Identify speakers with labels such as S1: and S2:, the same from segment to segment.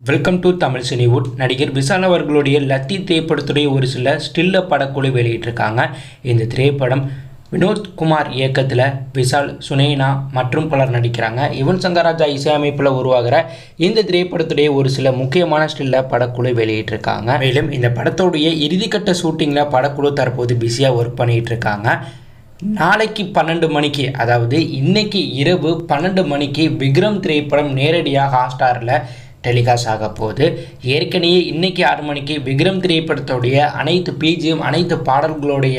S1: welcome to Tamil Cinewood நடிகர் விஷால் அவர்களுடைய லத்தி திரைப்படத்துடைய ஒரு சில ஸ்டில்ல படக்குழு வெளியிட்டிருக்காங்க இந்த திரைப்படம் வினோத் குமார் இயக்கத்தில் விஷால் சுனேனா மற்றும் பலர் நடிக்கிறாங்க யுவன் சங்கர் ராஜா இசையமைப்பில் உருவாகிற இந்த திரைப்படத்துடைய ஒரு சில முக்கியமான ஸ்டில்ல படக்குழு வெளியிட்டிருக்காங்க மேலும் இந்த படத்துடைய இறுதிக்கட்ட ஷூட்டிங்கில் படக்குழு தற்போது பிஸியாக ஒர்க் பண்ணிட்டு இருக்காங்க நாளைக்கு பன்னெண்டு மணிக்கு அதாவது இன்னைக்கு இரவு பன்னெண்டு மணிக்கு விக்ரம் திரைப்படம் நேரடியாக ஹாட்ஸ்டாரில் டெலிகாஸ்ட் ஆக போகுது ஏற்கனவே இன்னைக்கு ஆறு மணிக்கு விக்ரம் திரைப்படத்துடைய அனைத்து பிஜிஎம் அனைத்து பாடல்களுடைய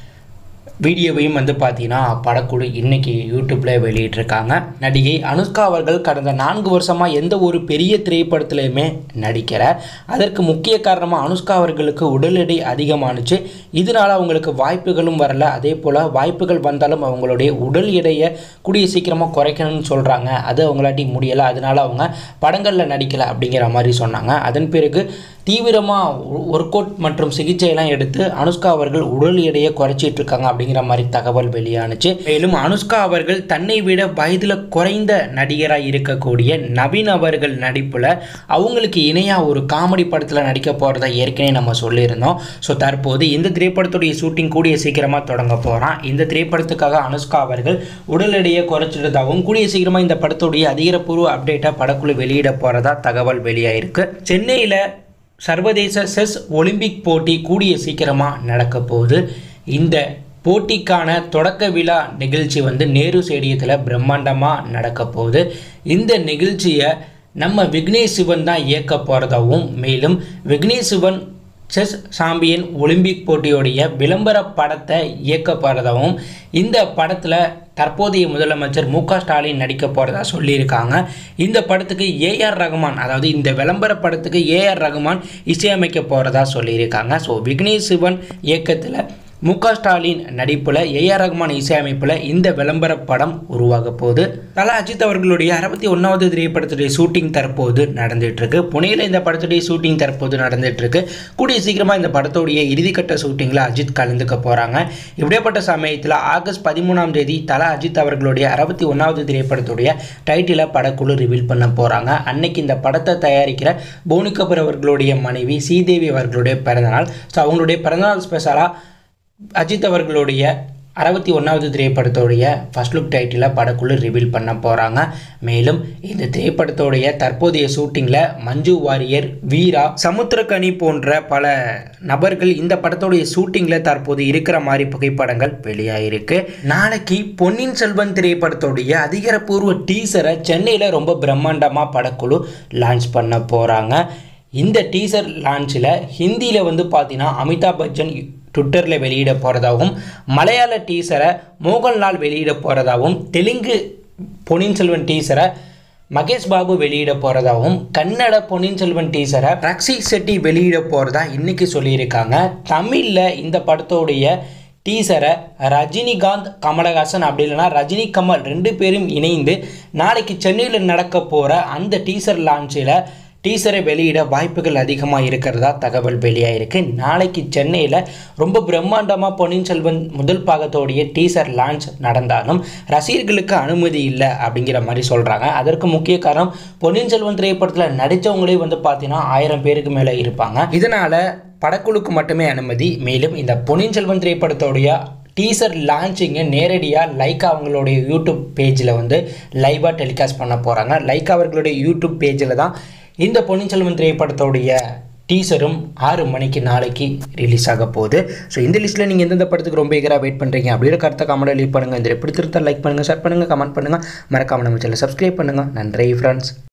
S1: வீடியோவையும் வந்து பார்த்தீங்கன்னா படக்குழு இன்னைக்கு யூடியூப்பில் வெளியிட்டிருக்காங்க நடிகை அனுஷ்கா அவர்கள் கடந்த நான்கு வருஷமாக எந்த ஒரு பெரிய திரைப்படத்துலையுமே நடிக்கிற அதற்கு முக்கிய காரணமாக அனுஷ்கா அவர்களுக்கு உடல் எடை அதிகமானுச்சு இதனால் அவங்களுக்கு வாய்ப்புகளும் வரல அதே போல் வாய்ப்புகள் வந்தாலும் அவங்களுடைய உடல் எடையை கூடிய சீக்கிரமாக குறைக்கணும்னு சொல்கிறாங்க அது அவங்களாட்டி முடியலை அதனால் அவங்க படங்களில் நடிக்கலை அப்படிங்கிற மாதிரி சொன்னாங்க அதன் பிறகு தீவிரமாக ஒர்க் அவுட் மற்றும் சிகிச்சையெல்லாம் எடுத்து அனுஷ்கா அவர்கள் உடல் எடையை குறைச்சிட்டு இருக்காங்க அப்படிங்கிற மாதிரி தகவல் வெளியானுச்சு மேலும் அனுஷ்கா அவர்கள் தன்னை விட வயதில் குறைந்த நடிகராக இருக்கக்கூடிய நவீன் அவர்கள் நடிப்பில் அவங்களுக்கு இணையாக ஒரு காமெடி படத்தில் நடிக்க போகிறத ஏற்கனவே நம்ம சொல்லியிருந்தோம் ஸோ தற்போது இந்த திரைப்படத்துடைய ஷூட்டிங் கூடிய சீக்கிரமாக தொடங்க போகிறான் இந்த திரைப்படத்துக்காக அனுஷ்கா அவர்கள் உடல் எடையை குறைச்சிட்டதாகவும் கூடிய சீக்கிரமாக இந்த படத்துடைய அதிகாரப்பூர்வ அப்டேட்டை படக்குழு வெளியிட போகிறதா தகவல் வெளியாயிருக்கு சென்னையில் சர்வதேச செஸ் ஒலிம்பிக் போட்டி கூடிய சீக்கிரமாக நடக்க போகுது இந்த போட்டிக்கான தொடக்க விழா நிகழ்ச்சி வந்து நேரு ஸ்டேடியத்தில் பிரம்மாண்டமாக நடக்க போகுது இந்த நிகழ்ச்சியை நம்ம விக்னேஷ் சிவன் தான் இயக்க போகிறதாகவும் மேலும் Vignesh Shivan chess champion Olympic போட்டியோடைய விளம்பர படத்தை இயக்க போகிறதாகவும் இந்த படத்தில் தற்போதைய முதலமைச்சர் மு க ஸ்டாலின் நடிக்க போகிறதா சொல்லியிருக்காங்க இந்த படத்துக்கு ஏஆர் ரகுமான் அதாவது இந்த விளம்பர படத்துக்கு ஏஆர் ரகுமான் இசையமைக்க போகிறதா சொல்லியிருக்காங்க ஸோ விக்னேஷ் சிவன் இயக்கத்தில் மு க ஸ்டாலின் நடிப்பில் ஏஆர் ரகுமான் இசையமைப்பில் இந்த விளம்பர படம் உருவாக போகுது தலா அஜித் அவர்களுடைய அறுபத்தி ஒன்றாவது திரைப்படத்துடைய ஷூட்டிங் தற்போது நடந்துட்டு இருக்கு புனேல இந்த படத்துடைய ஷூட்டிங் தற்போது நடந்துட்டு இருக்கு கூடிய சீக்கிரமாக இந்த படத்துடைய இறுதிக்கட்ட ஷூட்டிங்கில் அஜித் கலந்துக்க போகிறாங்க இப்படியாப்பட்ட சமயத்தில் ஆகஸ்ட் பதிமூணாம் தேதி தலா அஜித் அவர்களுடைய அறுபத்தி ஒன்றாவது திரைப்படத்துடைய டைட்டிலை படக்குழு ரிவீல் பண்ண போகிறாங்க அன்னைக்கு இந்த படத்தை தயாரிக்கிற போனி கபூர் அவர்களுடைய மனைவி ஸ்ரீதேவி அவர்களுடைய பிறந்தநாள் ஸோ அவங்களுடைய பிறந்தநாள் ஸ்பெஷலாக அஜித் அவர்களுடைய அறுபத்தி ஒன்றாவது திரைப்படத்தோடைய ஃபஸ்ட் லுக் டைட்டிலை படக்குழு ரிவீல் பண்ண போகிறாங்க மேலும் இந்த திரைப்படத்தோடைய தற்போதைய ஷூட்டிங்கில் மஞ்சு வாரியர் வீரா சமுத்திரக்கனி போன்ற பல நபர்கள் இந்த படத்தோடைய ஷூட்டிங்கில் தற்போது இருக்கிற மாதிரி புகைப்படங்கள் வெளியாகிருக்கு நாளைக்கு பொன்னியின் செல்வன் திரைப்படத்தோடைய அதிகாரப்பூர்வ டீசரை சென்னையில் ரொம்ப பிரம்மாண்டமாக படக்குழு லான்ச் பண்ண போகிறாங்க இந்த டீசர் லான்ச்சில் ஹிந்தியில் வந்து பார்த்தீங்கன்னா அமிதாப் பச்சன் ட்விட்டரில் வெளியிட போகிறதாகவும் மலையாள டீசரை மோகன்லால் வெளியிட போகிறதாகவும் தெலுங்கு பொன்னியின் செல்வன் டீசரை மகேஷ் பாபு வெளியிட போகிறதாகவும் கன்னட பொன்னியின் செல்வன் டீசரை ரக்ஷி செட்டி வெளியிட போகிறதா இன்றைக்கி சொல்லியிருக்காங்க தமிழில் இந்த படத்தோடைய டீசரை ரஜினிகாந்த் கமலஹாசன் அப்படி இல்லைனா ரஜினி கமல் ரெண்டு பேரும் இணைந்து நாளைக்கு சென்னையில் நடக்க போகிற அந்த டீசர் லான்ச்சில் டீசரை வெளியிட வாய்ப்புகள் அதிகமாக இருக்கிறதா தகவல் வெளியாயிருக்கு நாளைக்கு சென்னையில் ரொம்ப பிரம்மாண்டமாக பொன்னியின் செல்வன் முதல் பாகத்தோடைய டீசர் லான்ச் நடந்தாலும் ரசிகர்களுக்கு அனுமதி இல்லை அப்படிங்கிற மாதிரி சொல்கிறாங்க அதற்கு முக்கிய காரணம் பொன்னியின் செல்வன் திரைப்படத்தில் நடித்தவங்களே வந்து பார்த்தீங்கன்னா ஆயிரம் பேருக்கு மேலே இருப்பாங்க இதனால் படக்குழுக்கு மட்டுமே அனுமதி மேலும் இந்த பொன்னியின் செல்வன் திரைப்படத்தோடைய டீசர் லான்ச்சிங்கை நேரடியாக லைக்கா அவங்களுடைய யூடியூப் பேஜில் வந்து லைவாக டெலிகாஸ்ட் பண்ண போகிறாங்க லைக்கா அவர்களுடைய யூடியூப் பேஜில் தான் இந்த பொன்னியின் செல்வன் திரைப்படத்தோடைய டீசரும் ஆறு மணிக்கு நாளைக்கு ரிலீஸ் ஆக போகுது ஸோ இந்த லிஸ்ட்டில் நீங்கள் எந்தெந்த படத்துக்கு ரொம்ப எகராக வெயிட் பண்ணுறீங்க அப்படிங்கிற கருத்தை கமெண்ட் லீவ் பண்ணுங்கள் இந்த பிடித்திருந்தால் லைக் பண்ணுங்கள் ஷேர் பண்ணுங்கள் கமெண்ட் பண்ணுங்கள் மறக்காமல் நம்ம சேனல் சப்ஸ்கிரைப் பண்ணுங்கள் நன்றி ஃப்ரெண்ட்ஸ்